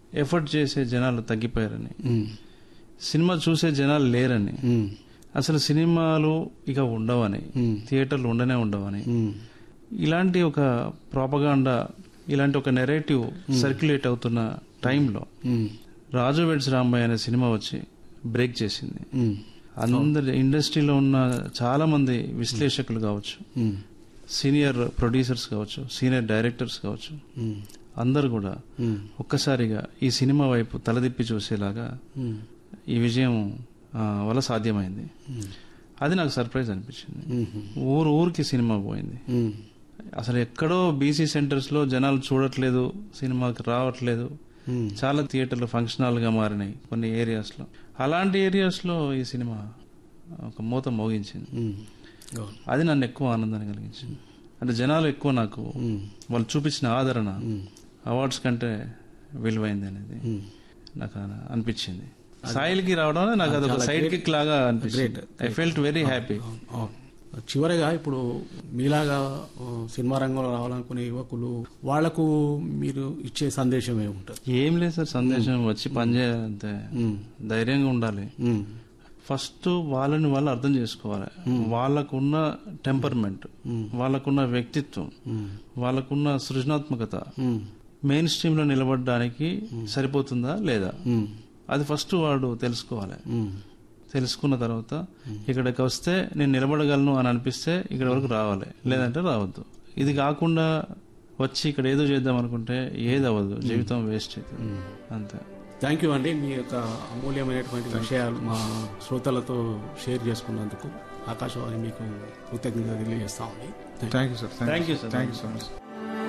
Effort చేసే జనాలు తగ్గిపోయారని ఉమ్, cinema చూసే జనాలు లేరని ఉమ్, అసలు సినిమాలు ఇక ఉండవని ఉమ్, థియేటర్లు ఉండనే ఉండవని ఉమ్, ఇలాంటి ఒక ప్రాపగాండా ఇలాంటి ఒక నెరేటివ్ సర్క్యులేట్ అవుతున్న టైంలో ఉమ్, రాజు వెడ్స్ రాంబాయ్ అనే సినిమా వచ్చి బ్రేక్ చేసింది ఉమ్, అందరి ఇండస్ట్రీలో ఉన్న చాలా మంది విశ్లేషకులు కావచ్చు ఉమ్, సీనియర్ ప్రొడ్యూసర్స్ కావచ్చు సీనియర్ డైరెక్టర్స్ కావచ్చు ఉమ్, అందరు కూడా ఉమ్, ఒక్కసారిగా ఈ సినిమా వైపు తలదిప్పి చూసేలాగా ఉమ్, ఈ విజయం ఆ, వల్ల సాధ్యమైంది ఉమ్, అది నాకు సర్ప్రైజ్ అనిపించింది ఉమ్, ఊరు ఊరికి సినిమా పోయింది ఉమ్, అసలు ఎక్కడో బీసీ సెంటర్స్ లో జనాలు చూడట్లేదు సినిమాకి రావట్లేదు ఉమ్, చాలా థియేటర్లు ఫంక్షన్ హాల్ గా మారినాయి కొన్ని ఏరియాస్ లో అలాంటి ఏరియాస్ లో ఈ సినిమా ఒక మూత మోగించింది ఉమ్, అవును. అది నన్ను ఎక్కువ ఆనందాన్ని కలిగించింది అంటే జనాలు ఎక్కువ నాకు ఉమ్, వాళ్ళు చూపించిన ఆదరణ ఉమ్, అవార్డ్స్ కంటే విలువైంది అనేది ఉమ్. నాకు అన- అనిపించింది సాయిల్కి రావడం నాకు అదొక చాలా సైడ్ great. కిక్ లాగా అనిపించింది ఐ ఫెల్ట్ వెరీ హ్యాపీ అవును, అవును. చివరగా ఇప్పుడు మీలాగా ఆ, సినిమా రంగంలో రావాలనుకునే యువకులు వాళ్లకు మీరు ఇచ్చే సందేశం ఏముంటుంది ఏం లేదు సార్ సందేశం వచ్చి పనిచేయాలంతే ఉమ్, ధైర్యంగా ఉండాలి ఉమ్, ఫస్ట్ వాళ్ళని వాళ్ళు అర్థం చేసుకోవాలి వాళ్ళకున్న టెంపర్మెంట్ ఉమ్, వాళ్ళకున్న వ్యక్తిత్వం ఉమ్, వాళ్ళకున్న సృజనాత్మకత ఉమ్, మెయిన్ స్ట్రీమ్ లో నిలబడడానికి సరిపోతుందా లేదా ఉమ్, అది ఫస్ట్ వాడు తెలుసుకోవాలి ఉమ్, తెలుసుకున్న తర్వాత ఇక్కడికి వస్తే నేను నిలబడగలను అని అనిపిస్తే ఇక్కడ వరకు రావాలి లేదంటే రావద్దు ఇది కాకుండా వచ్చి ఇక్కడ ఏదో చేద్దాం అనుకుంటే ఏది అవ్వదు జీవితం వేస్ట్ అవుతుంది ఉమ్. అంతే థ్యాంక్ యూ అండి మీ యొక్క అమూల్యమైనటువంటి విషయాలు మా శ్రోతలతో షేర్ చేసుకున్నందుకు ఆకాశవాణి మీకు కృతజ్ఞత తెలియజేస్తా ఉంది thank you sir Thank you, sir. Thank you so much